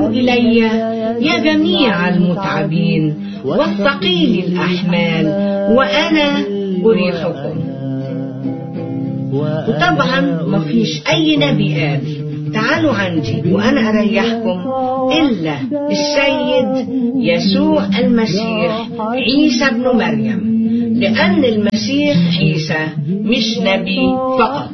إلي يا جميع المتعبين والثقيل الأحمال وأنا أريحكم وطبعا ما فيش أي نبي قال تعالوا عندي وأنا أريحكم إلا السيد يسوع المسيح عيسى ابن مريم لأن المسيح عيسى مش نبي فقط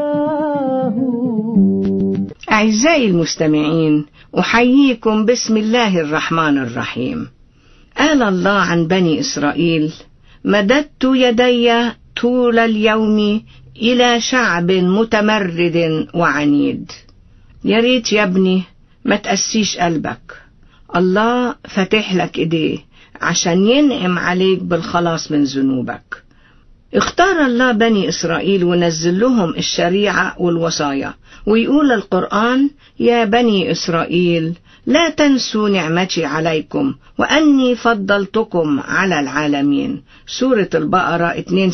أعزائي المستمعين أحييكم بسم الله الرحمن الرحيم قال الله عن بني إسرائيل مددت يدي طول اليوم إلى شعب متمرد وعنيد يا ريت يا ابني ما تقسيش قلبك الله فاتح لك ايديه عشان ينعم عليك بالخلاص من ذنوبك اختار الله بني إسرائيل ونزل لهم الشريعة والوصايا ويقول القرآن يا بني إسرائيل لا تنسوا نعمتي عليكم وأني فضلتكم على العالمين سورة البقرة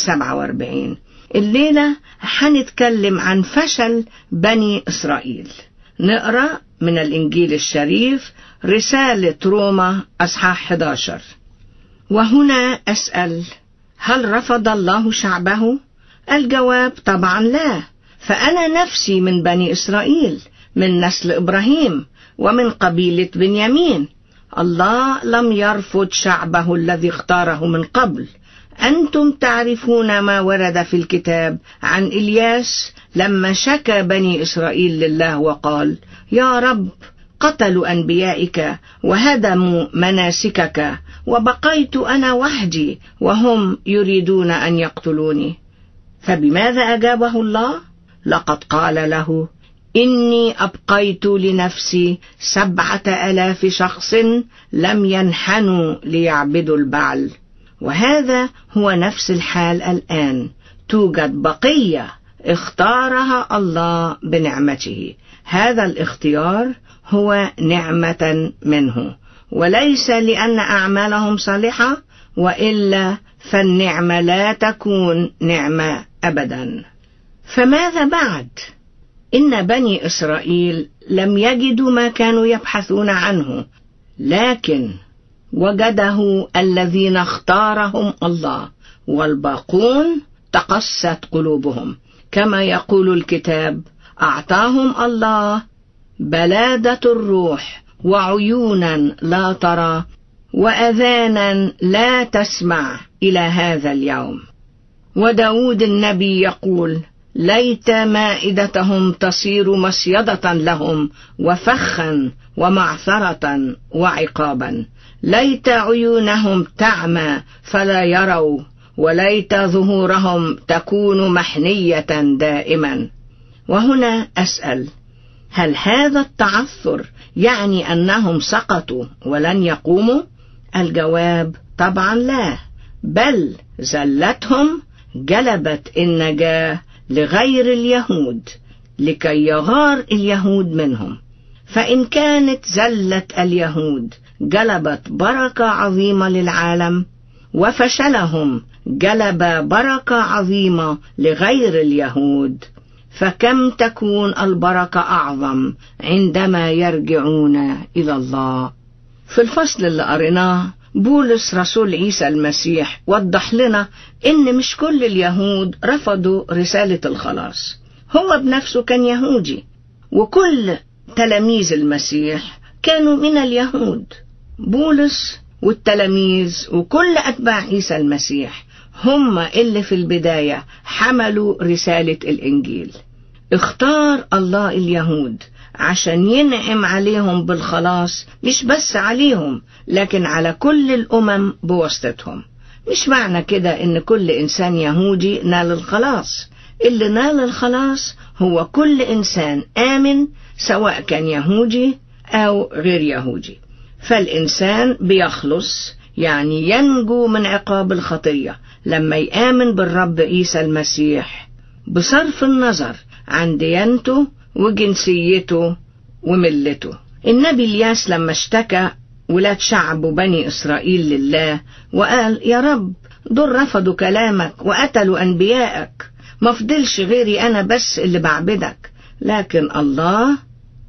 247 الليلة هنتكلم عن فشل بني إسرائيل نقرأ من الإنجيل الشريف رسالة روما أصحاح 11 وهنا أسأل هل رفض الله شعبه؟ الجواب طبعا لا فأنا نفسي من بني إسرائيل من نسل إبراهيم ومن قبيلة بنيامين الله لم يرفض شعبه الذي اختاره من قبل أنتم تعرفون ما ورد في الكتاب عن إلياس لما شكى بني إسرائيل لله وقال يا رب قتلوا أنبيائك وهدموا مناسكك وبقيت أنا وحدي وهم يريدون أن يقتلوني فبماذا أجابه الله؟ لقد قال له إني أبقيت لنفسي سبعة ألاف شخص لم ينحنوا ليعبدوا البعل وهذا هو نفس الحال الآن توجد بقية اختارها الله بنعمته هذا الاختيار هو نعمة منه وليس لأن أعمالهم صالحة وإلا فالنعمة لا تكون نعمة أبدا فماذا بعد؟ إن بني إسرائيل لم يجدوا ما كانوا يبحثون عنه لكن وجده الذين اختارهم الله والباقون تقست قلوبهم كما يقول الكتاب أعطاهم الله بلادة الروح وعيونا لا ترى وأذانا لا تسمع إلى هذا اليوم وداود النبي يقول ليت مائدتهم تصير مصيدة لهم وفخا ومعثرة وعقابا ليت عيونهم تعمى فلا يروا وليت ظهورهم تكون محنية دائما وهنا أسأل هل هذا التعثر يعني أنهم سقطوا ولن يقوموا؟ الجواب طبعا لا بل زلتهم جلبت النجاة لغير اليهود لكي يغار اليهود منهم فإن كانت زلة اليهود جلبت بركة عظيمة للعالم وفشلهم جلب بركة عظيمة لغير اليهود فكم تكون البركة أعظم عندما يرجعون إلى الله في الفصل اللي قريناه بولس رسول عيسى المسيح وضح لنا إن مش كل اليهود رفضوا رسالة الخلاص هو بنفسه كان يهودي وكل تلاميذ المسيح كانوا من اليهود بولس والتلاميذ وكل أتباع عيسى المسيح هم اللي في البداية حملوا رسالة الإنجيل اختار الله اليهود عشان ينعم عليهم بالخلاص مش بس عليهم لكن على كل الأمم بواسطتهم مش معنى كده إن كل إنسان يهودي نال الخلاص اللي نال الخلاص هو كل إنسان آمن سواء كان يهودي أو غير يهودي فالإنسان بيخلص يعني ينجو من عقاب الخطية لما يآمن بالرب عيسى المسيح بصرف النظر عن ديانته وجنسيته وملته النبي الياس لما اشتكى ولاد شعب بني إسرائيل لله وقال يا رب دول رفضوا كلامك وقتلوا أنبيائك ما فضلش غيري أنا بس اللي بعبدك لكن الله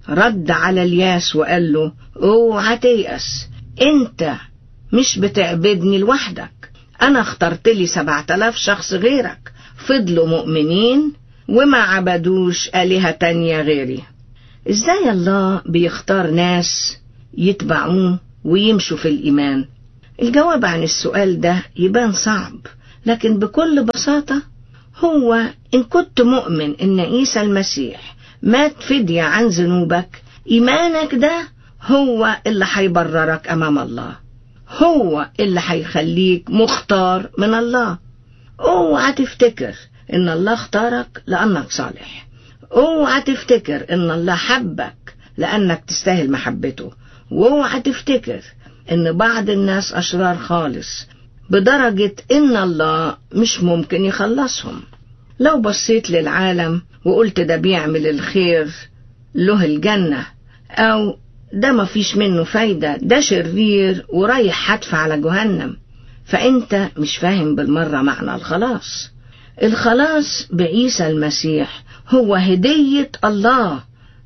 رد على الياس وقال له اوعى تيأس انت مش بتعبدني لوحدك انا اخترت لي سبعة الاف شخص غيرك فضلوا مؤمنين وما عبدوش آلهة تانية غيري ازاي الله بيختار ناس يتبعوه ويمشوا في الإيمان الجواب عن السؤال ده يبان صعب لكن بكل بساطة هو إن كنت مؤمن إن عيسى المسيح مات فدية عن ذنوبك إيمانك ده هو اللي هيبررك أمام الله هو اللي هيخليك مختار من الله اوعى تفتكر ان الله اختارك لانك صالح اوعى تفتكر ان الله حبك لانك تستاهل محبته واوعى تفتكر ان بعض الناس اشرار خالص بدرجة ان الله مش ممكن يخلصهم لو بصيت للعالم وقلت ده بيعمل الخير له الجنة او ده مفيش منه فايدة ده شرير ورايح حتف على جهنم فانت مش فاهم بالمرة معنى الخلاص الخلاص بعيسى المسيح هو هدية الله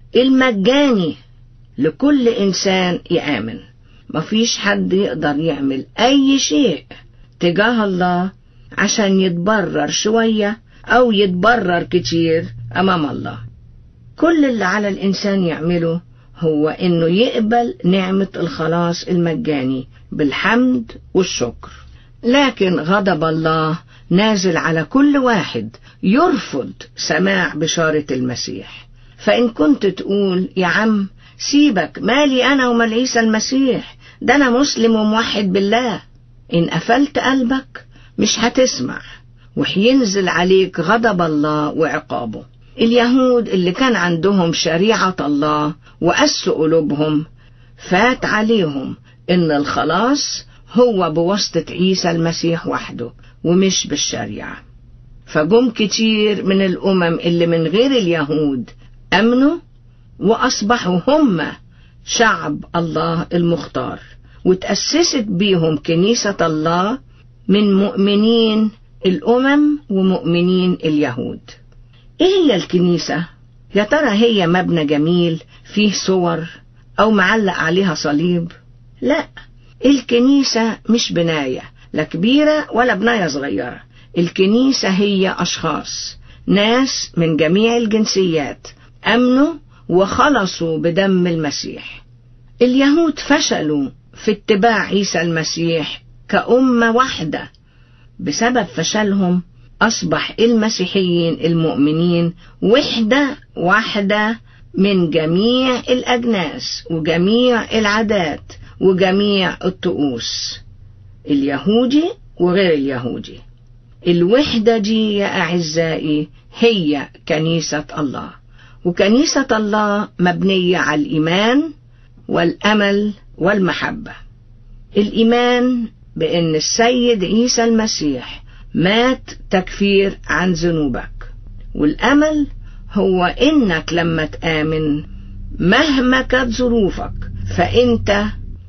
المجاني لكل إنسان يآمن مفيش حد يقدر يعمل أي شيء تجاه الله عشان يتبرر شوية أو يتبرر كتير أمام الله كل اللي على الإنسان يعمله هو إنه يقبل نعمة الخلاص المجاني بالحمد والشكر لكن غضب الله نازل على كل واحد يرفض سماع بشارة المسيح فإن كنت تقول يا عم سيبك مالي أنا ومال عيسى المسيح ده أنا مسلم وموحد بالله إن قفلت قلبك مش هتسمع وحينزل عليك غضب الله وعقابه اليهود اللي كان عندهم شريعة الله وقسوا قلوبهم فات عليهم إن الخلاص هو بواسطة عيسى المسيح وحده ومش بالشريعة فجم كتير من الأمم اللي من غير اليهود أمنوا وأصبحوا هم شعب الله المختار وتأسست بيهم كنيسة الله من مؤمنين الأمم ومؤمنين اليهود إيه هي الكنيسة؟ يا ترى هي مبنى جميل فيه صور أو معلق عليها صليب؟ لا الكنيسة مش بناية لا كبيرة ولا بناية صغيرة الكنيسة هي أشخاص ناس من جميع الجنسيات أمنوا وخلصوا بدم المسيح اليهود فشلوا في اتباع عيسى المسيح كأمة واحدة بسبب فشلهم أصبح المسيحيين المؤمنين وحدة واحدة من جميع الأجناس وجميع العادات وجميع الطقوس اليهودي وغير اليهودي الوحدة دي يا أعزائي هي كنيسة الله وكنيسة الله مبنية على الإيمان والأمل والمحبة الإيمان بأن السيد عيسى المسيح مات تكفير عن ذنوبك والأمل هو إنك لما تآمن مهما كانت ظروفك فأنت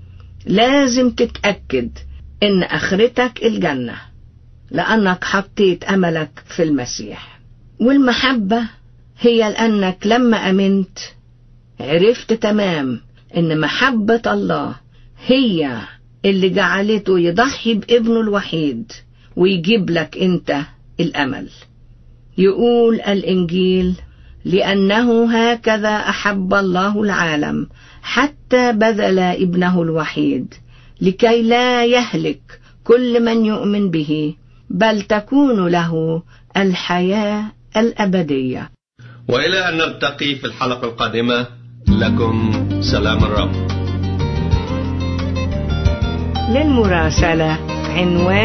لازم تتأكد إن آخرتك الجنة لأنك حطيت أملك في المسيح والمحبة هي لأنك لما أمنت عرفت تمام إن محبة الله هي اللي جعلته يضحي بابنه الوحيد ويجيب لك أنت الأمل يقول الإنجيل لأنه هكذا أحب الله العالم حتى بذل ابنه الوحيد لكي لا يهلك كل من يؤمن به بل تكون له الحياة الأبدية وإلى أن نلتقي في الحلقة القادمة لكم سلام الرب للمراسلة عنوان